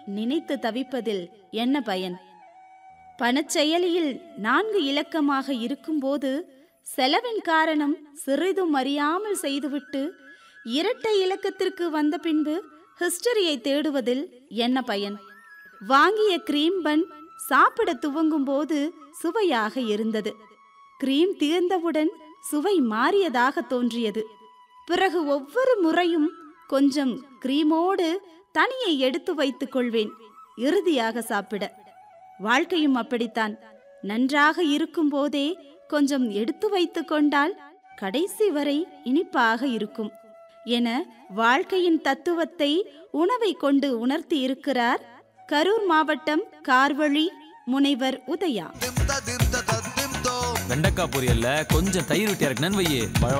நினைத்து தவிப்பதில் என்ன பயன் பணச்செயலியில் நான்கு இலக்கமாக இருக்கும்போது செலவின் காரணம் சிறிதும் அறியாமல் செய்துவிட்டு இரட்டை இலக்கத்திற்கு வந்த பின்பு ஹிஸ்டரியை தேடுவதில் என்ன பயன் வாங்கிய கிரீம் பன் சாப்பிட துவங்கும் போது சுவையாக இருந்தது கிரீம் தீர்ந்தவுடன் சுவை மாறியதாக தோன்றியது பிறகு ஒவ்வொரு முறையும் கொஞ்சம் கிரீமோடு தனியை எடுத்து வைத்துக் கொள்வேன் இறுதியாக சாப்பிட வாழ்க்கையும் அப்படித்தான் நன்றாக இருக்கும் போதே கொஞ்சம் எடுத்து வைத்துக் கொண்டால் கடைசி வரை இனிப்பாக இருக்கும் என வாழ்க்கையின் தத்துவத்தை உணவை கொண்டு உணர்த்தி இருக்கிறார் கரூர் மாவட்டம் கார்வழி முனைவர் உதயா வெண்டைக்காய் பொரியல்ல கொஞ்சம் தயிர் விட்டு இறக்குனேன்னு வையே